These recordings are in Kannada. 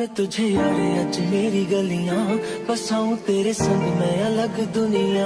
बुलावे तुझे यारे अज मेरी गलियां बसाऊं तेरे संग मैं अलग दुनिया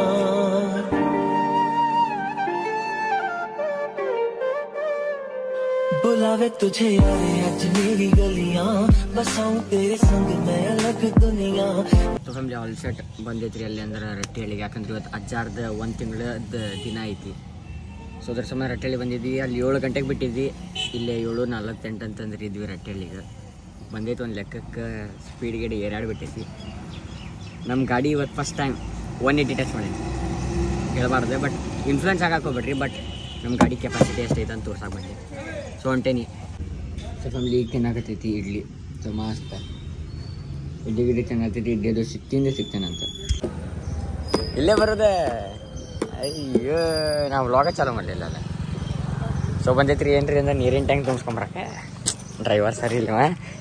बुलावे तुझे यारे अज मेरी गलियां बसाऊं तेरे संग मैं अलग दुनिया ಸೊ ಫ್ಯಾಮಿಲಿ ಆಲ್ ಸೆಟ್ ಬಂದೈತ್ರಿ ಅಲ್ಲಿ ಅಂದ್ರೆ ರಟ್ಟಿಹಳ್ಳಿಗೆ ಯಾಕಂದ್ರೆ ಇವತ್ತು ಅಜ್ಜಾರ್ದ ಒಂದು ತಿಂಗಳದ ದಿನ ಐತಿ ಸೊ ಅದ್ರ ಸಮಯ ರಟ್ಟಿಹಳ್ಳಿ ಬಂದಿದ್ವಿ ಅಲ್ಲಿ ಏಳು ಗಂಟೆಗೆ ಬಿಟ್ಟಿದ್ವಿ ಇಲ್ಲೇ ಏಳು ನಲ್ವತ್ತೆಂಟು ಅಂತಂದ್ರೆ ಇದ್ವಿ ರಟ್ಟಿಹಳ್ಳಿಗೆ ಬಂದೈತೆ ಒಂದು ಲೆಕ್ಕಕ್ಕೆ ಸ್ಪೀಡ್ ಗಿಡ ಏರಾಡ್ಬಿಟ್ಟೈತಿ ನಮ್ಮ ಗಾಡಿ ಇವತ್ತು first time one eighty touch ಮಾಡೀನಿ ಹೇಳ್ಬಾರ್ದು ಬಟ್ ಇನ್ಫ್ಲುಯೆನ್ಸ್ ಆಗಕ್ಕೆ ಹೋಗ್ಬೇಡ್ರಿ ಬಟ್ ನಮ್ಮ ಗಾಡಿ ಕೆಪಾಸಿಟಿ ಎಷ್ಟೈತೆ ಅಂತ ತೋರ್ಸಕ್ಕೆ ಬಂದೆ ಸೊ ಹೊಂಟೇನಿ ಸೊ ಫ್ಯಾಮಿಲಿ ಈಗ ತಿನ್ನಾಕತ್ತೈತಿ ಇಡ್ಲಿ ಸೊ ಮಸ್ತ್ ಇಡ್ಲಿ ಗಿಡ್ಲಿ ಚೆನ್ನಾಗ್ತೈತಿ ಇಡ್ಲಿ ಅದು ಸಿಕ್ತಿಂದ ಸಿಗ್ತೇನಂತ ಇಲ್ಲೇ ಬರೋದೆ ಅಯ್ಯೋ ನಾವು ವ್ಲಾಗ ಚಾಲೂ ಮಾಡಲಿಲ್ಲ ಅಲ್ಲ ಸೊ ಬಂದೈತ್ರಿ ಏನ್ರಿ ಅಂದ್ರೆ ನೀರಿನ ಟ್ಯಾಂಕ್ ತುಂಬಿಸ್ಕೊಂಬರಕ್ಕೆ ಡ್ರೈವರ್ ಸರಿ ಇಲ್ವ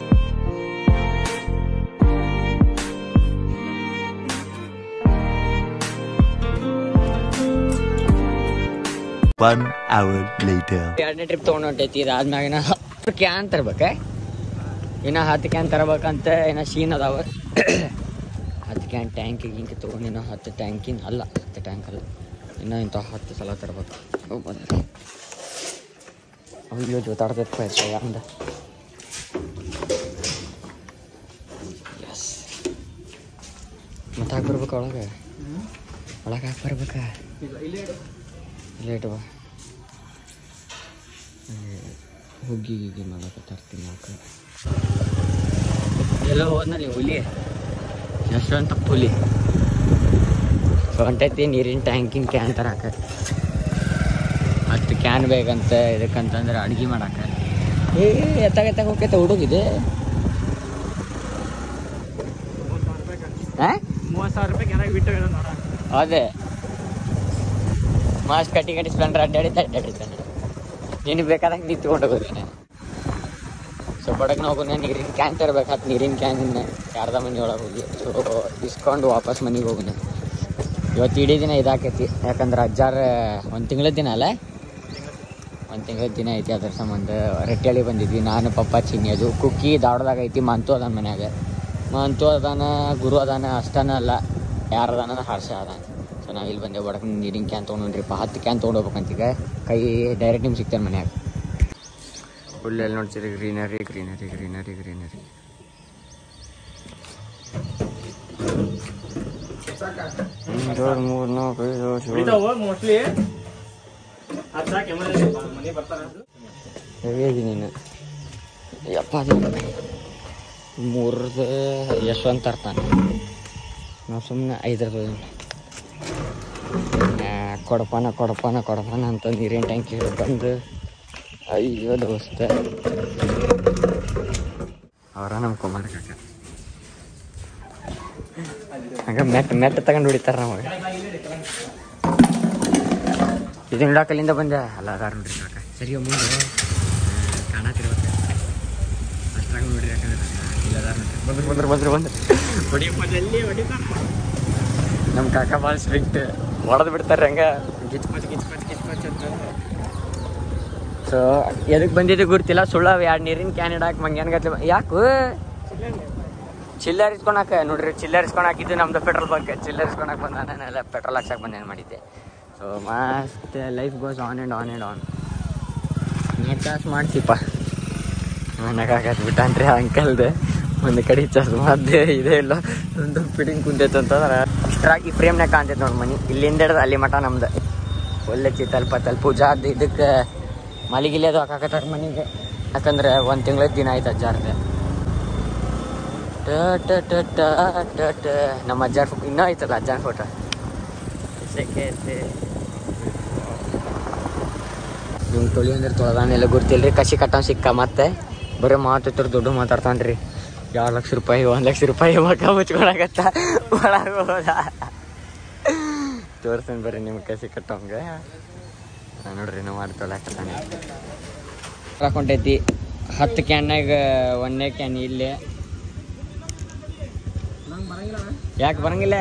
One hour later. ಎರಡನೇ ಟ್ರಿಪ್ ತೊಗೊಂಡು ಹೊಂಟೈತಿ ಇದಾದ್ಮ್ಯಾಗ ಇನ್ನ ಹತ್ತು ಕ್ಯಾನ್ ತರ್ಬೇಕ ಇನ್ನು ಹತ್ತು ಕ್ಯಾನ್ ತರಬೇಕಂತ ಇನ್ನು ಶೀನ್ ಅದಾವ ಹತ್ತು ಕ್ಯಾನ್ ಟ್ಯಾಂಕ್ ಗಿಂಕ್ ತೊಗೊಂಡು ಇನ್ನು ಹತ್ತು ಟ್ಯಾಂಕಿನ ಅಲ್ಲ ಹತ್ತು ಟ್ಯಾಂಕ್ ಅಲ್ಲ ಇನ್ನು ಇಂಥ ಹತ್ತು ಸಲ ತರ್ಬೇಕು ಹೋಗ್ ಬಂದ್ರಿ ಅಯ್ಯೋ ಜೋತಾಡ್ತೈತೆ ಪೈಸ ಅಂದ ಎಸ್ ಮತ್ತೆ ಹಾಕಿ ಬರ್ಬೇಕು ಒಳಗೆ ಒಳಗೆ ಹಾಕಿ ಬರ್ಬೇಕಾ ಲೇಟ್ ಬಾ ಹುಗ್ಗಿ ಗಿಗ್ಗಿ ಮಾಡಕ್ಕೆ ತರ್ತೀನಿ ನಾಲ್ಕು ಎಲ್ಲ ಹೋದ್ನಲ್ಲಿ ಹುಲಿ ಯಶವಂತ ಹುಲಿ ಹೊಂಟೈತಿ ನೀರಿನ ಟ್ಯಾಂಕಿನ ಕ್ಯಾನ್ ತರಾಕ ಹತ್ತು ಕ್ಯಾನ್ ಬೇಕಂತ ಇದಕ್ಕಂತಂದ್ರೆ ಅಡ್ಗೆ ಮಾಡಾಕ ಏ ಎತ್ತಾಗ ಎತ್ತಾಗ ಹೋಗ್ತೈತೆ ಹುಡುಗಿದೆ ಮೂವತ್ತು ಸಾವಿರ ರೂಪಾಯಿ ಯಾರಾಗಿ ಬಿಟ್ಟು ನೋಡ ಅದೇ ಮಾಸ್ಟ್ ಕಟ್ಟಿ ಕಟ್ಟಿ ಸ್ಪ್ಲೆಂಡರ್ ಅಡ್ಡಾಡಿದ್ದೆ ಅಡ್ಡಾಡಿದ್ದಾನೆ ನಿನಗೆ ಬೇಕಾದಂಗೆ ನೀ ತೊಗೊಂಡು ಹೋಗೋದೇನೆ ಸೊ ಬಡಗ್ನ ಹೋಗೋಣ ನೀರಿನ ಕ್ಯಾನ್ ತರಬೇಕಾತ್ ನೀರಿನ ಕ್ಯಾನಿನ ಯಾರ್ದ ಮನೆ ಒಳಗೆ ಹೋಗಿ ಸೊ ಇಸ್ಕೊಂಡು ವಾಪಸ್ ಮನೆಗೆ ಹೋಗೋಣ ಇವತ್ತು ಇಡೀ ದಿನ ಇದಾಕೈತಿ ಯಾಕಂದ್ರೆ ಅಜ್ಜಾರ ಒಂದು ತಿಂಗಳ ದಿನ ಅಲ್ಲ ಒಂದು ತಿಂಗಳ ದಿನ ಐತಿ ಅದ್ರ ಸಂಬಂಧ ರಟ್ಟಿಹಳ್ಳಿ ಬಂದಿದ್ವಿ ನಾನು ಪಪ್ಪ ಚಿನ್ನಿ ಅದು ಕುಕ್ಕಿ ದಾವಡದಾಗ ಐತಿ ಮಂತು ಅದಾನ ಮನ್ಯಾಗ ಮಂತು ಅದಾನ ಗುರು ಅದಾನ ಅಷ್ಟನ ಅಲ್ಲ ಯಾರು ಅದಾನ ಹರ್ಷ ಅದಾನ ಸೊ ನಾವು ಇಲ್ಲಿ ಬಂದೆ ಬಡಕ್ ನೀರಿನ ಕ್ಯಾನ್ ತೊಗೊಂಡ್ರಿಪ್ಪ ಹತ್ತು ಕ್ಯಾನ್ ತೊಗೊಂಡು ಹೋಗ್ಬೇಕಂತೀಗ ಕೈ ಡೈರೆಕ್ಟ್ ನಿಮ್ಗೆ ಸಿಗ್ತಾನೆ ಮನ್ಯಾಗ ಫುಲ್ಲೆಲ್ಲಿ ನೋಡ್ತೀರಿ ಗ್ರೀನರಿ ಗ್ರೀನರಿ ಗ್ರೀನರಿ ಗ್ರೀನರಿ ಒಂದು ಮೂರು ನಾಲ್ಕು ಐದು ಆರು, ಏಳು ಉಳಿತಾವ ಮೋಸ್ಟ್ಲಿ ಅದ್ ಸಾಕು ಮನೆ ಬರ್ತಾರ ಹೇಗೆ ನೀನು ಯಪ್ಪ ಮೂರದ ಯಶವಂತ ತರ್ತಾನೆ ನಾವು ಸುಮ್ಮನೆ ಐದರದ ಕೊಡಪಾನ ಕೊಡಪಾನ ಕೊಡಪಾನ ಅಂತ ನೀರಿನ ಟ್ಯಾಂಕಿ ಹಿಡಿದು ಬಂದು ಅಯ್ಯೋ ದೋಸ್ತ ಅವರ ನಮ್ಮ ಕುಮಾರ ಕಾಕ ಹಂಗ ಮೆಟ್ ಮೆಟ್ ತಗೊಂಡು ಹೊಡಿತಾರ ನಮಗೆ ಇದು ಹಿಡಾಕಲ್ಲಿಂದ ಬಂದೆ ಅಲ್ಲ ಅದಾರ ನೋಡ್ರಿ ಕಾಕ ಸರಿ ಮುಂದೆ ಕಾಣತಿರ್ಬೇಕು ಅಷ್ಟ್ರಾಗ ನೋಡ್ರಿ ಯಾಕಂದ್ರೆ ಇಲ್ಲ ಅದಾರ ನೋಡ್ರಿ ಬಂದ್ರು ಬಂದ್ರು ಬಂದ್ರು ಬಂದ್ರು ಹೊಡಿಯಪ್ಪಲ್ಲಿ ಹೊಡಿತಾರ ನಮ್ಮ ಕಾಕ ಭಾಳ ಸ್ಟ್ರಿಕ್ಟ್ ಹೊಡೆದು ಬಿಡ್ತಾರೆ ಹಂಗ ಗಿಚ್ಪಚ್ ಗಿಚ್ಪಚ್ ಗಿಚ್ಪಚ್ ಅಂತ ಸೊ ಎದಕ್ಕೆ ಬಂದಿದ್ದು ಗೊತ್ತಿಲ್ಲ ಸುಳ್ಳು ಎರಡು ನೀರಿನ ಕ್ಯಾನ್ ಇಡಾಕ ಮಂಗ್ಯಾನ್ ಗತ್ಲೆ ಯಾಕು ಚಿಲ್ಲರ್ ಇಸ್ಕೊಳಕ ನೋಡ್ರಿ ಚಿಲ್ಲರ್ ಇಸ್ಕೊಂಡು ಹಾಕಿದ್ದು ನಮ್ದು ಪೆಟ್ರೋಲ್ ಬಂಕ್ ಚಿಲ್ಲರ್ ಇಸ್ಕೊಳಕ್ ಬಂದ ನಾನೆಲ್ಲ ಪೆಟ್ರೋಲ್ ಹಾಕ್ಸಕ್ ಬಂದೇನು ಮಾಡಿದ್ದೆ ಸೊ ಮಸ್ತ್ life goes on and on and on ನೆಟ್ ಕಾಸು ಮಾಡ್ತೀಪ ನನಗಾಗತ್ ಬಿಟ್ಟಾನ್ರಿ ಅಂಕಲ್ದು ಒಂದು ಕಡೆ ಚಸ್ಮಾದ್ದೆ ಇದೇ ಇಲ್ಲ ಒಂದು ಫಿಟಿಂಗ್ ಕುಂತೈತೆ ಅಂತಂದ್ರೆ ಅಷ್ಟ್ರಾಗಿ ಫ್ರೇಮ್ನಾಗ ಕಾಣ್ತೈತೆ ನೋಡಿ ಮನೆ ಇಲ್ಲಿಂದ ಹಿಡ್ದು ಅಲ್ಲಿ ಮಠ ನಮ್ದು ಒಳ್ಳೆ ಚಿತ್ತಲ್ಪ ತಲ್ ಪೂಜಾ ಅದು ಇದಕ್ಕೆ ಮಲಿಗಿಲೆ ಅದು ಹಾಕಾಕತ್ತಾರ ಮನೆಗೆ ಯಾಕಂದ್ರೆ ಒಂದು ತಿಂಗಳ ದಿನ ಆಯ್ತು ಅಜ್ಜಾರ್ದೆ ಟ ಟ ಟ ಟ ಟ ಟ ನಮ್ಮ ಅಜ್ಜಾರ್ ಫೋ ಇನ್ನೂ ಐತಲ್ಲ ಅಜ್ಜಾರ್ ಫೋಟೋ ನಿಮ್ಗೆ ತೊಳಿ ಅಂದ್ರೆ ತೊಳೆದಾನೆಲ್ಲ ಗೊತ್ತಿಲ್ರಿ ಕಸಿ ಕಟ್ಟೋ ಸಿಕ್ಕ ಮತ್ತೆ ಬರೀ ಮಾತಾಡ್ತಾರ ದುಡ್ಡು ಮಾತಾಡ್ತಾನ್ರಿ ಎರಡು ಲಕ್ಷ ರೂಪಾಯಿ ಒಂದು ಲಕ್ಷ ರೂಪಾಯಿ ಮಕ್ಕ ಮುಚ್ಕೊಳಕತ್ತ ಒಳಗೆ ಹೋದ ತೋರ್ಸನ್ ಬರ್ರಿ ನಿಮ್ಗೆ ಕಸಿ ಕಟ್ಟೋಂಗ ನಾನ್ ನೋಡ್ರಿ ನಾವು ಮಾಡಿ ತೊಳಕತ್ತಾನೆ ಹಾಕೊಂಡೈತಿ ಹತ್ತು ಕ್ಯಾನ್ನಾಗ ಒಂದನೇ ಕ್ಯಾನ್ ಇಲ್ಲೇ ಯಾಕೆ ಬರಂಗಿಲ್ಲ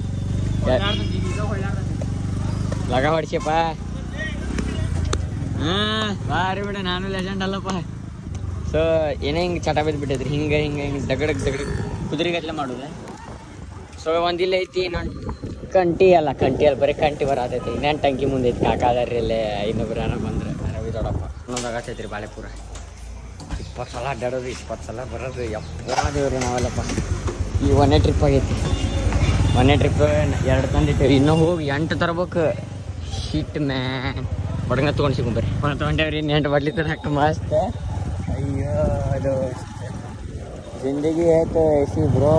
ಲಗ ಹೊಡ್ಸಪ್ಪ ಹಾ ಬಾರಿ ಬಿಡ ನಾನು ಲೆಜೆಂಡ್ ಅಲ್ಲಪ್ಪ ಸೊ ಸೊ ಏನೇ ಹಿಂಗೆ ಚಟ ಬಿದ್ದು ಬಿಟ್ಟೈತ್ರಿ ಹಿಂಗೆ ಹಿಂಗೆ ಹಿಂಗೆ ದಗಡಕ್ ದಗಡಕ್ ಕುದುರೆಗಟ್ಲೆ ಮಾಡೋದು ಸೊ ಒಂದಿಲ್ಲ ಐತಿ ಇನ್ನೊಂದು ಕಂಟಿ ಅಲ್ಲ ಕಂಟಿ ಅಲ್ಲ ಬರೀ ಕಂಟಿ ಬರತೈತಿ ಇನ್ನೇನು ಟಂಕಿ ಮುಂದೆ ಐತಿ ಕಾಕ ಅದಾರಿ ಇಲ್ಲೇ ಇನ್ನೊಬ್ರು ಯಾರೋ ಬಂದ್ರೆ ರವಿ ದೊಡ್ಡಪ್ಪ ಇನ್ನೊಂದು ಆಗತೈತ್ರಿ ಬಾಳೆಪುರ ಇಪ್ಪತ್ತು ಸಲ ಅಡ್ಡಾಡೋದು ಇಪ್ಪತ್ತು ಸಲ ಬರೋದು ಯಪ್ಪ ದೇವ್ರಿ ನಾವೆಲ್ಲಪ್ಪ ಈ ಒಂದೇ ಟ್ರಿಪ್ ಆಗೈತಿ ಒಂದೇ ಟ್ರಿಪ್ ಎರಡು ತಂದಿಟ್ಟೇವಿ ಇನ್ನೂ ಹೋಗಿ ಎಂಟು ತರ್ಬೇಕು ಶಿಟ್ ಮ್ಯಾನ್ ಬಡಂಗ ತೊಗೊಂಡು ಸಿಗೊಂಬರ್ರಿ ಒಂದು ತೊಗೊಂಡೇವ್ರಿ ಎಂಟು ಬಡ್ಲಿ ತರಕ ಮಸ್ತ್ ಅಯ್ಯೋ ಅದು ಜಿಂದಗಿ ಐತೆ ಎಸಿ ಬ್ರೋ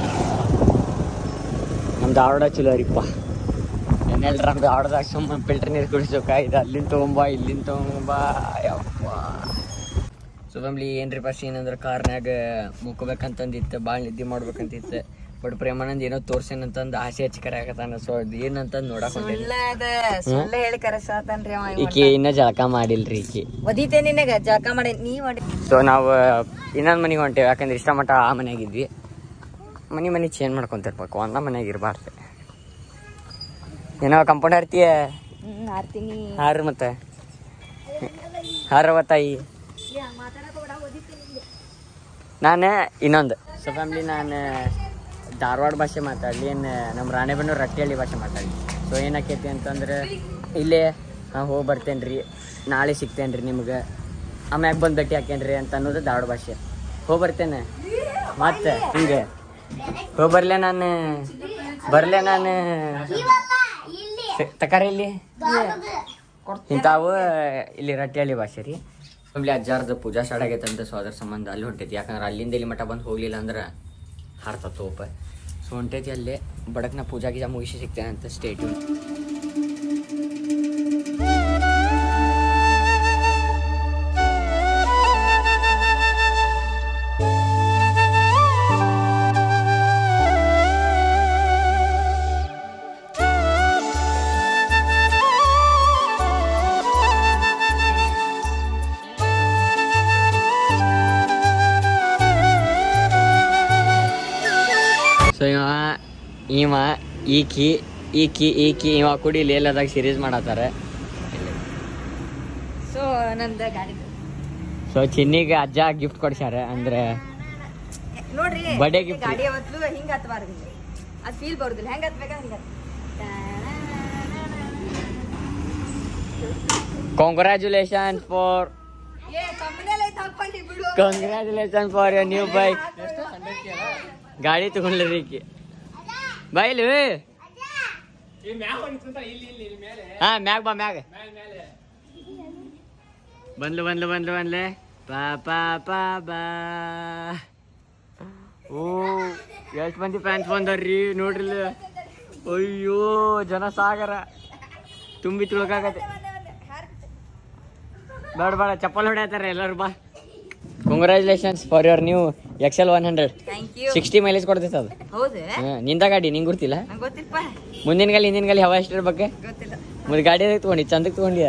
ನಮ್ದು ಆರ್ಡ ಚಲೋ ರೀಪ್ಪ ಏನೆಲ್ರ ನಮ್ದು ಆರ್ಡದಾಗ ಸುಮ್ಮನೆ ಫಿಲ್ಟರ್ ನೀರು ಕುಡಿಸೋಕ ಇದು ಅಲ್ಲಿಂದ ತೊಗೊಂಬ ಇಲ್ಲಿಂದ ತೊಗೊಂಬ ಯಪ್ಪ ಸೊ ಫ್ಯಾಮ್ಲಿ ಏನ್ರಿಪ್ಪ ಸೀನ್ ಅಂದ್ರೆ ಕಾರ್ನ್ಯಾಗ ಮುಕ್ಕೋಬೇಕಂತಂದಿತ್ತು ಭಾಳ ನಿದ್ದೆ ಮಾಡ್ಬೇಕಂತಿತ್ತು ಬಟ್ ಪ್ರೇಮಾನಂದ್ ಏನೋ ತೋರ್ಸೇನಂತಂದು ಆಸೆ ಹಚ್ಕರೆ ಆಗತ್ತಾನ ಸೊ ಅದು ಏನಂತಂದು ನೋಡಕ್ ಹೊಂಟೇನಿ ಸುಳ್ಳ ಅದ ಸುಳ್ಳ ಹೇಳಿ ಕರೆಸಾತನ್ರಿ ಅವ ಇವ. ಈಕಿ ಇನ್ನೂ ಜಳಕ ಮಾಡಿಲ್ರಿ ಈಕಿ ಒದಿತೆ ನಿನಗ ಜಳಕ ಮಾಡಿ ನೀ ಮಾಡಿ ಸೊ ನಾವು ಇನ್ನೊಂದು ಮನೆಗೆ ಹೊಂಟೇವೆ ಯಾಕಂದ್ರೆ ಇಷ್ಟ ಮಟ್ಟ ಆ ಮನೆಯಾಗಿದ್ವಿ ಮನೆ ಮನೆ ಚೇಂಜ್ ಮಾಡ್ಕೊಂತಿರ್ಬೇಕು ಒಂದ ಮನೆಯಾಗ ಇರಬಾರ್ದು ಏನೋ ಕಂಪೌಂಡ್ ಹಾರ್ತೀಯ ಹ್ಮ್ ಆರ್ತೀನಿ ಹಾರ ಮತ್ತೆ ಹಾರವ ತಾಯಿ ನಾನು ಇನ್ನೊಂದು ಸೊ ಫ್ಯಾಮ್ಲಿ ನಾನು ಧಾರವಾಡ ಭಾಷೆ ಮಾತಾಡಲಿ ಏನು ನಮ್ಮ ರಾಣೆಬೆನ್ನೂರು ರಟ್ಟಿಹಳ್ಳಿ ಭಾಷೆ ಮಾತಾಡಲಿ ಸೊ ಏನಾಕೈತಿ ಅಂತಂದ್ರೆ ಇಲ್ಲೇ ಹಾಂ ಹೋಗಿ ಬರ್ತೇನೆ ರೀ ನಾಳೆ ಸಿಗ್ತೇನೆ ರೀ ನಿಮ್ಗೆ ಆಮ್ಯಾಗ ಬಂದು ಭೇಟಿ ಹಾಕೇನ್ರಿ ಅಂತ ಅನ್ನೋದು ಧಾರವಾಡ ಭಾಷೆ ಹೋಗಿ ಬರ್ತೇನೆ ಮತ್ತೆ ಹಿಂಗೆ ಹೋಗಿ ಬರ್ಲೆ ನಾನು ಬರ್ಲೆ ನಾನು ತಕಾರ ಇಲ್ಲಿ ಇಂಥವು ಇಲ್ಲಿ ರಟ್ಟಿಹಳ್ಳಿ ಭಾಷೆ ರೀ ಇಲ್ಲಿ ಅಜ್ಜಾರ್ದು ಪೂಜಾ ಸ್ಟಾರ್ಟ್ ಆಗೈತೆ ಅಂತ ಸೊ ಅದ್ರ ಸಂಬಂಧ ಅಲ್ಲಿ ಹೊಂಟೈತಿ ಯಾಕಂದ್ರೆ ಅಲ್ಲಿಂದ ಇಲ್ಲಿ ಮಠ ಬಂದು ಹೋಗ್ಲಿಲ್ಲ ಅಂದ್ರೆ ಹಾರ್ತ ತೋಪ ಸೊ ಹೊಂಟೈತಿ ಅಲ್ಲೇ ಬಡಕ್ನ ಪೂಜಾ ಗೀಜಾ ಮುಗಿಸಿ ಸಿಗ್ತೇನೆ ಅಂತ ಸ್ಟೇಟ್ ಸೊ ಇವ ಇವ ಈಕಿ ಈಕಿ ಈಕಿ ಇವ ಕುಡಿ ಲೇಲದಾಗ ಸೀರೀಸ್ ಮಾಡತ್ತಾರ ಸೊ ನಂದ ಗಾಡಿ ಸೊ ಚಿನ್ನಿಗೆ ಅಜ್ಜ ಗಿಫ್ಟ್ ಕೊಡ್ಸ್ಯಾರ ಅಂದ್ರೆ ನೋಡ್ರಿ Birthday gift. ಗಾಡಿ ಅವತ್ತು ಹಿಂಗ ಹತ್ಬಾರ್ದು ಅದ್ ಫೀಲ್ ಬರುದಿಲ್ಲ ಹೆಂಗ ಹತ್ಬೇಕ ಹಿಂಗ ಕಾಂಗ್ರ್ಯಾಚುಲೇಷನ್ ಫಾರ್ ಏ ಕಂಪನಿಯಲ್ಲಿ ಐತ್ ಹಾಕೊಂಡಿ ಬಿಡು congratulation for your new bike ಗಾಡಿ ತಗೊಂಡ್ರಿ ಈಕಿ ಬೈಲು ಹಾ ಮ್ಯಾಗ ಬಾ ಮ್ಯಾಗ ಬಂದ್ಲು ಬಂದ್ಲು ಬಂದ್ಲು ಬಂದ್ಲೆ ಪಾ ಪಾ ಪಾ ಬಾ ಓ ಎಷ್ಟು ಮಂದಿ ಫ್ಯಾನ್ಸ್ ಬಂದಾರ್ರಿ ನೋಡ್ರಿ ಇಲ್ಲಿ. ಅಯ್ಯೋ ಜನ ಸಾಗರ ತುಂಬಿ ತುಳ್ಕಾಗತ್ತೆ ಬೇಡ ಬೇಡ ಚಪ್ಪಲ್ ಹೊಡ್ಯಾತಾರ ಎಲ್ಲರೂ ಬಾ congratulations for your new XL one hundred thank you sixty mileage ಕೊಡ್ತೈತೆ ಅದು ಹೌದು ಹಾ, ನಿಂದ ಗಾಡಿ ನಿಂಗೆ ಗೊತ್ತಿಲ್ಲ ನಂಗೆ ಗೊತ್ತಿಲ್ಪ ಮುಂದಿನ ಗಾಲಿ ಹಿಂದಿನ ಗಾಲಿ ಹವಾ ಎಷ್ಟು ಇರ್ಬೇಕು ಗೊತ್ತಿಲ್ಲ ಮುಂದೆ ಗಾಡಿ ಎದಕ್ಕೆ ತಗೊಂಡಿ ಚಂದಕ್ಕೆ ತಗೊಂಡಿ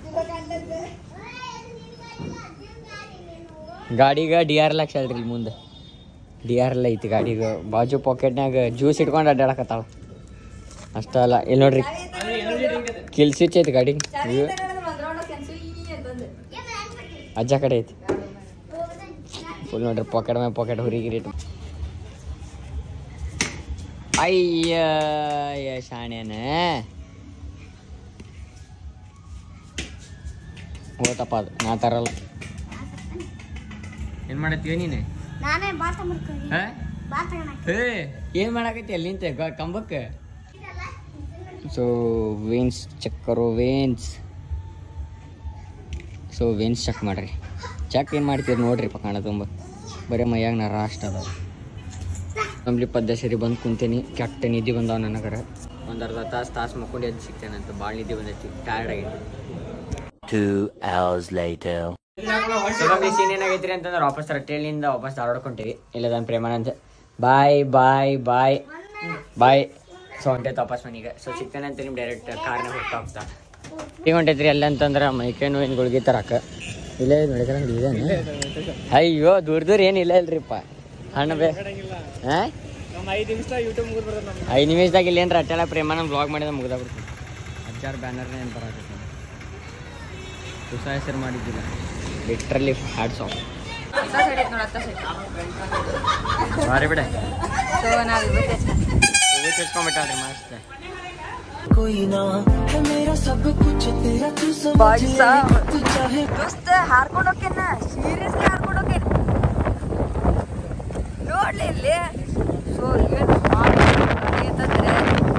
ಗಾಡಿಗೆ ಡಿ ಆರ್ ಲಕ್ಷ ಅಲ್ರಿ ಇಲ್ಲಿ ಮುಂದೆ ಡಿ ಆರ್ ಎಲ್ಲ ಐತಿ ಗಾಡಿಗೆ ಬಾಜು ಪಾಕೆಟ್ನಾಗ ಜ್ಯೂಸ್ ಇಟ್ಕೊಂಡು ಅಡ್ಡಾಡಕತ್ತಾಳ ಅಷ್ಟ ಅಲ್ಲ ಇಲ್ಲಿ ನೋಡ್ರಿ ಕಿಲ್ ಸ್ವಿಚ್ ಐತಿ ಗಾಡಿ ಇವು ಅಜ್ಜ ಕಡೆ ಐತಿ ಫುಲ್ ನೋಡ್ರಿ ಪಾಕೆಟ್ ಮೇಲೆ ಪಾಕೆಟ್ ಹುರಿಗಿರಿ ಇಟ್ಟು ಅಯ್ಯ ಅಯ್ಯ ಶಾಣ್ಯನ ಹೋತಪ್ಪ ಅದು ನಾ ತರಲ್ಲ ಏನ್ ಮಾಡತ್ತೀವ ನೀನು ನಾನೇ ಬಾತ ಮಾಡ್ಕೊಂಡು ಹಾ? ಬಾತ ಏ ಏನ್ ಮಾಡಾಕತ್ತಿ ಅಲ್ಲಿ ನಿಂತೆ ಗ- ಕಂಬಕ್ಕೆ ಸೊ ವೇನ್ಸ್ ಚೆಕ್ ಕರೋ ವೇನ್ಸ್ ಸೊ ವೇನ್ಸ್ ಚೆಕ್ ಮಾಡ್ರಿ ಚೆಕ್ ಏನು ಮಾಡ್ತೀರಿ ನೋಡ್ರಿ ಪಕಾಣ ತುಂಬ ಬರೀ ಮೈಯಾಗ ನರ ಅಷ್ಟ ಅದಾವ ಕಂಪ್ಲಿ ಪದ್ದ ಸರಿ ಬಂದು ಕುಂತೇನಿ ಕೆಟ್ಟ ನಿದ್ದೆ ಬಂದಾವ ನನಗರ ಒಂದು ಅರ್ಧ ತಾಸು ತಾಸು ಮಕ್ಕೊಂಡು ಎದ್ದು ಸಿಗ್ತೇನೆ ಅಂತ ಭಾಳ ನಿದ್ದೆ ಬಂದೈತಿ ಟಯರ್ಡ್ ಆಗೈತಿ Two hours later. ಸೀನ್ ಏನಾಗೈತ್ರಿ ಅಂತಂದ್ರೆ ವಾಪಸ್ ರಟ್ಟೆಳಿಂದ ವಾಪಸ್ ಧಾರವಾಡ್ಕೊಂತೀವಿ ಇಲ್ಲದನ್ ಪ್ರೇಮಾನಂದ್ ಬಾಯ್ ಬಾಯ್ ಬಾಯ್ ಬಾಯ್ ಸೊ ಹೊಂಟೈತೆ ವಾಪಸ್ ಮನೆಗೆ ಸೊ ಸಿಗ್ತಾನೆ ಅಂತ ನಿಮ್ ಡೈರೆಕ್ಟ್ ಕಾರ್ನ ಹೊರಟ ಹೋಗ್ತಾ ಈಗ ಹೊಂಟೈತ್ರಿ ಎಲ್ಲ ಅಂತಂದ್ರೆ ಮೈಕೈ ನೋವಿನ ಗುಳ್ಗಿ ತರಕ ಇಲ್ಲೇ ನೋಡಿಕಂದ್ರೆ ಇದೇನು ಅಯ್ಯೋ ದೂರ ದೂರ ಏನು ಇಲ್ಲ ಇಲ್ರಿಪ್ಪ ಹಣ್ಣು ಬೇ ಹಾಂ ನಮ್ಮ ಐದು ನಿಮಿಷ ಯೂಟ್ಯೂಬ್ ಮುಗಿದ್ ಬರ್ತದೆ ನಮ್ಗೆ ಐದು ನಿಮಿಷದಾಗ ಇಲ್ಲಿ ಏನು ರಟ್ಟೆಲ್ಲ ಪ್ರೇಮಾನಂದ್ ಬ್ಲಾಗ್ ಮಾಡಿದ ಮುಗ್ದಾಗ್ಬಿಡ್ತೀನಿ ಹಜ್ಜಾರು ಬ್ಯಾನರ್ನೇ ಏನು ಬರತ್ತೆ ಹೊಸ ಹೆಸರು ಮಾಡಿದ್ದಿಲ್ಲ ಲಿಟ್ರಲಿ ಹ್ಯಾಡ್ಸ್ ಆಫ್ ಅತ್ತ ಸೈಡ್ ಐತೆ ನೋಡಿ ಅತ್ತ ಸೈಡ್ ಬಾರಿ ಬಿಡ ಸೊ ನಾವು ಇವತ್ತು ತೆಚ್ಕೊಂಡ್ಬಿಟ್ಟಾಡ್ರಿ ಮಸ್ತ್ कोई ना है मेरा सब कुछ तेरा तू समझ भाई ले साहब। तू चाहे ದೋಸ್ತ ಹಾರ್ಕೊಂಡು ಹೋಗ್ಯನ ಸೀರಿಯಸ್ಲಿ ಹಾರ್ಕೊಂಡು ಹೋಗ್ಯನ ನೋಡ್ಲಿ ಇಲ್ಲಿ ಸೊ ಏನು ಅಂತಂದ್ರೆ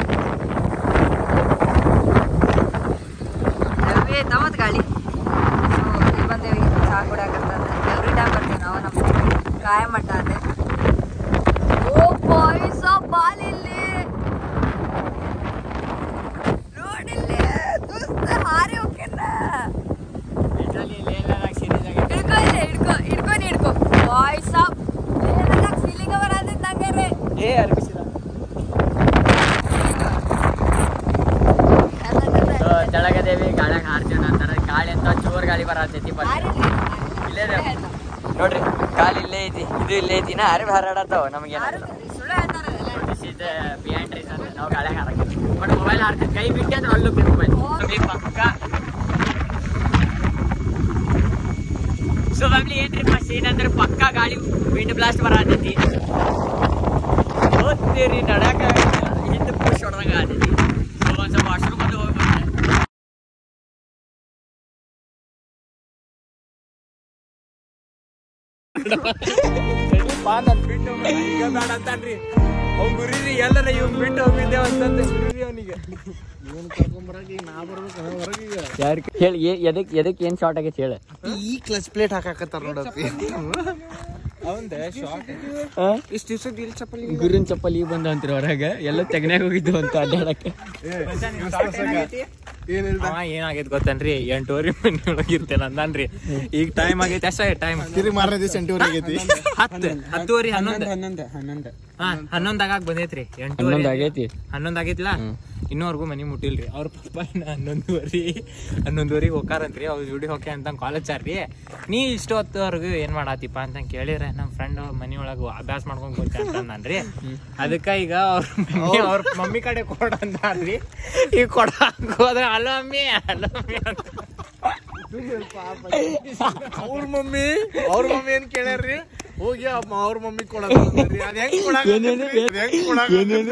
ಹೆವಿ ಐತವತ್ ಗಾಳಿ ಸೊ ಇಲ್ಲಿ ಬಂದೇವಿ ಚಹಾ ಕುಡಿಯಾಕಂತಂದ್ರೆ ಎವ್ರಿ ಟೈಮ್ ಬರ್ತೀವಿ ನಾವು ನಮ್ಮ ಕಾಯ ಮಟ್ಟ ಅದೇ ಓ ಪಾಯ್ಸ ಬಾಲಿಲ್ಲಿ ನೋಡಿಲ್ಲಿ ದೋಸ್ತ ಹಾರಿ ಹೋಗ್ಯನ ಹಿಡ್ಕೊ ಇಲ್ಲಿ ಹಿಡ್ಕೊ ಹಿಡ್ಕೊ ನೀ ಹಿಡ್ಕೊ ವಾಯ್ಸ್ ಅಪ್ ಫೀಲಿಂಗ್ ಬರತ್ತಿತ್ತು ನಂಗೆ ರೀ ಏ ಅರ್ಬಿಸಿದ ಸೊ ತೆಳಗದೇವಿ ಗಾಳ್ಯಾಗ ಹಾರ್ತೀವಿ ಅಂತಾರೆ ಗಾಳಿ ಅಂತ ಜೋರ್ ಗಾಳಿ ಬರತೈತಿ ಬರ್ರಿ ಇಲ್ಲೇ ಇದೆ. ನೋಡ್ರಿ ಕಾಲ್ ಇಲ್ಲೇ ಐತಿ ಇದು ಇಲ್ಲೇ ಐತಿ ನಾ ಅರಿವಿ ಹಾರಾಡತ್ತವ ನಮಗೆ ಸುಳ್ಳು ಹೇಳ್ತಾರೆ ಬಿಹೈಂಡ್ ರೀಸನ್ ನಾವು ಗಾಳ್ಯಾಗ ಹಾರಕ್ಕೆ ಬಟ್ ಮೊಬೈಲ್ ಹಾರ್ತೀವಿ ಕೈ ಬಿಟ್ಟು ಅಂದ್ರೆ ಅಲ್ಲೂ ಮೊಬೈಲ್ ಪಕ್ಕ ಸೊ ಫ್ಯಾಮಿಲಿ ಏನ್ರಿ ಸೀನ್ ಅಂದ್ರೆ ಪಕ್ಕ ಗಾಳಿ ವಿಂಡ್ ಬ್ಲಾಸ್ಟ್ ಬರತೈತಿ ಓದ್ತೀರಿ ನಡಕ ಹಿಂದೆ ಪುಷ್ ಹೊಡ್ದಂಗ ಆಗತೈತಿ ಸೊ ಒಂದ್ ಸ್ವಲ್ಪ ವಾಶ್ರೂಮ್ ಬಂದು ಹೋಗಿ ಬಂದೆ ಈಗ ಬೇಡ ಅಂತಾನ್ರಿ ಅವ್ ಗುರಿರಿ ಎಲ್ಲರ ಇವ್ನ್ ಬಿಟ್ಟು ಹೋಗಿದ್ದೆ ಅಂತಂದೆ ಗುರಿರಿ ಅವನಿಗೆ ಯಾರು ಹೇಳಿ ಎದಕ್ ಎದಕ್ ಏನ್ ಶಾರ್ಟ್ ಆಗೈತಿ ಹೇಳ ಈ ಕ್ಲಚ್ ಪ್ಲೇಟ್ ಹಾಕಾಕತ್ತಾರ ನೋಡಪ್ಪಿ ಅವಂದೆ ಶಾರ್ಟ್ ಇಷ್ಟು ದಿವ್ಸಕ್ಕೆ ಇಲ್ಲಿ ಚಪ್ಪಲಿ ಗುರುನ್ ಚಪ್ಪಲಿ ಬಂದ ಅಂತೀರ ಹೊರಗ ಎಲ್ಲ ತೆಗ್ನ್ಯಾಗ ಹೋಗಿದ್ದು ಅಂತ ಅಡ್ಡಾಡಕ್ಕೆ ಅವ ಏನಾಗೈತೆ ಗೊತ್ತೇನ್ರಿ ಎಂಟೂವರೆ ಮನಿ ಒಳಗಿರ್ತೇನೆ ಅಂದಾನ್ರಿ ಈಗ ಟೈಮ್ ಆಗೈತೆ ಅಷ್ಟೇ ಟೈಮ್ ತಿರುಗಿ ಮಾರನೇ ದಿವಸ ಎಂಟೂವರೆ ಆಗೈತಿ ಹತ್ತು ಹತ್ತುವರೆ ಹನ್ನೊಂದು ಹನ್ನೊಂದು ಹನ್ನೊಂದು ಹಾ ಹನ್ನೊಂದು ಆಗಾಕ್ ಬಂದೈತ್ರಿ ಎಂಟೂವರೆ ಹನ್ನೊಂದು ಆಗೈತಿ ಹನ್ನೊಂದು ಆಗೈತಿಲ್ಲ ಇನ್ನೂವರೆಗೂ ಮನಿ ಮುಟ್ಟಿಲ್ರಿ ಅವ್ರ ಪಪ್ಪ ಇನ್ನ ಹನ್ನೊಂದುವರೆ ಹನ್ನೊಂದುವರೆಗೆ ಹೋಗಾರಂತ್ರಿ ಅವ್ರು ಜುಡಿ ಹೋಕೆ ಅಂತ ಕಾಲೇಜ್ ರೀ ನೀ ಇಷ್ಟು ಹೊತ್ತವರೆಗೂ ಏನ್ ಮಾಡಾತಿಪ್ಪ ಅಂತ ಕೇಳಿದ್ರೆ ನಮ್ಮ ಫ್ರೆಂಡ್ ಮನಿ ಒಳಗೆ ಅಭ್ಯಾಸ ಮಾಡ್ಕೊಂಡ್ ಗೊತ್ತ ಅಂತ ಅಂದ್ರಿ ಅದಕ್ಕ ಈಗ ಅವ್ರ ಮಮ್ಮಿ ಅವ್ರ ಮಮ್ಮಿ ಕಡೆ ಕೊಡ ಅಂದ್ರಿ ಈಗ ಕೊಡ ಹೋದ್ರೆ ಅಲ್ಲ ಮಮ್ಮಿ ಅಲ್ಲ ಮಮ್ಮಿ ಅಂತ ಅವ್ರ ಮಮ್ಮಿ ಅವ್ರ ಮಮ್ಮಿ ಏನ್ ಕೇಳ್ಯಾರ್ರಿ ಹೋಗಿ ಅಮ್ಮ ಅವ್ರ ಮಮ್ಮಿ ಕೊಡೋದು ಅಂದ್ರಿ. ಅದ್ ಹೆಂಗ್ ಕೊಡಾಕ ಅದ್ ಹೆಂಗ್ ಕೊಡಾಕ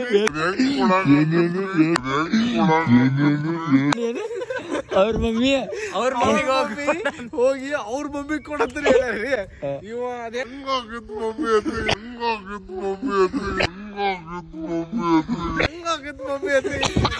ಅವ್ರ ಮಮ್ಮಿ ಅವ್ರ ಮಮ್ಮಿಗೆ ಹೋಗಿ ಹೋಗಿ ಅವ್ರ ಮಮ್ಮಿ ಕೊಡತ್ರಿ ಹೇಳ್ಯಾರ್ರಿ ಇವ ಅದ್ ಹೆಂಗ್ ಆಗತ್ ಮಮ್ಮಿ ಅತ್ರಿ ಹೆಂಗ್ ಆಗತ್ ಮಮ್ಮಿ ಅತ್ರಿ ಹೆಂಗ್ ಆಗತ್ ಮಮ್ಮಿ ಅತ್ರಿ ಹೆಂಗ್ ಆಗತ್ ಮಮ್ಮಿ ಅತ್ರಿ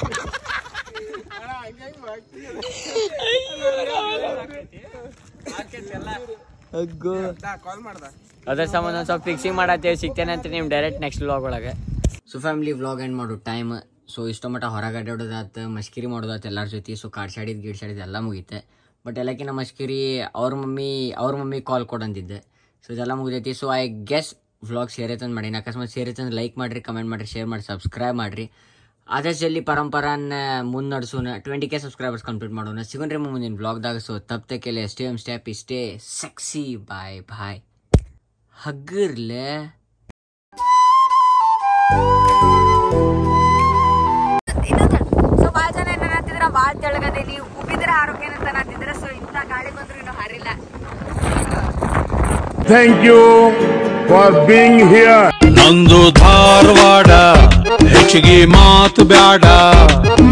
ಕಾಲ್ ಮಾಡ್ದ ಅದ್ರ ಸಂಬಂಧ ಒಂದ್ ಸ್ವಲ್ಪ ಫಿಕ್ಸಿಂಗ್ ಮಾಡತ್ತೇವೆ ಸಿಗ್ತೇನೆ ಅಂತ ನಿಮ್ ಡೈರೆಕ್ಟ್ ನೆಕ್ಸ್ಟ್ ವ್ಲಾಗ್ ಒಳಗೆ ಸೊ ಫ್ಯಾಮಿಲಿ ವ್ಲಾಗ್ ಎಂಡ್ ಮಾಡು ಟೈಮ್ ಸೊ ಇಷ್ಟೋ ಮಟ್ಟ ಹೊರಗೆ ಅಡ್ಡಾಡೋದಾತ ಮಸ್ಕಿರಿ ಮಾಡೋದಾತ ಎಲ್ಲರ ಜೊತೆ ಸೊ ಕಾಡ್ಸಾಡಿದ್ ಗಿಡ್ಸಾಡಿದ್ ಎಲ್ಲ ಮುಗೀತೆ ಬಟ್ ಎಲ್ಲಕ್ಕಿಂತ ಮಸ್ಕಿರಿ ಅವ್ರ ಮಮ್ಮಿ ಅವ್ರ ಮಮ್ಮಿ ಕಾಲ್ ಕೊಡಂದಿದ್ದೆ ಸೊ ಇದೆಲ್ಲ ಮುಗಿದೈತಿ ಸೊ ಐ ಗೆಸ್ ವ್ಲಾಗ್ ಸೇರ್ ಐತಂದ್ ಮಾಡೀನಿ ಅಕಸ್ಮಾತ್ ಸೇರ್ ಐತಂದ್ರೆ ಲೈಕ್ ಮಾಡಿರಿ ಕಮೆಂಟ್ ಮಾಡಿರಿ ಶೇರ್ ಮಾಡಿ ಸಬ್ಸ್ಕ್ರೈಬ್ ಮಾಡಿರಿ ಆದಷ್ಟು ಜಲ್ದಿ ಪರಂಪರಾನ ಮುನ್ನಡ್ಸೋಣ ಟ್ವೆಂಟಿ ಕೆ ಸಬ್ಸ್ಕ್ರೈಬರ್ಸ್ ಕಂಪ್ಲೀಟ್ ಮಾಡೋಣ ಸಿಗೋಣ್ರಿ ಮುಂದಿನ ವ್ಲಾಗ್ದಾಗ ಸೊ ತಪ್ಪತೆಕೆಲೆ ಸ್ಟೇ ಎಮ್ ಸ್ಟೆಪ್ ಇಷ್ಟೇ ಸೆಕ್ಸಿ ಬಾಯ್ ಬಾಯ್ ಹಗ್ಗಿರ್ಲೆ ಇನ್ನೊಂದು ಸೊ ಭಾಳ ಜನ ಏನ್ ಅನ್ನತ್ತಿದ್ರ ಭಾಳ ತೆಳಗದೇನಿ ಉಬ್ಬಿದ್ರೆ ಆರೋಗ್ಯ ಅಂತ ಅನ್ನತ್ತಿದ್ರ ಸೊ ಇಂಥ ಗಾಳಿ ಬಂದ್ರು ಇನ್ನೂ ಹಾರಿಲ್ಲ Thank you for being here. ನಂದು ಧಾರವಾಡ ಹೆಚ್ಚಿಗೆ ಮಾತು ಬ್ಯಾಡ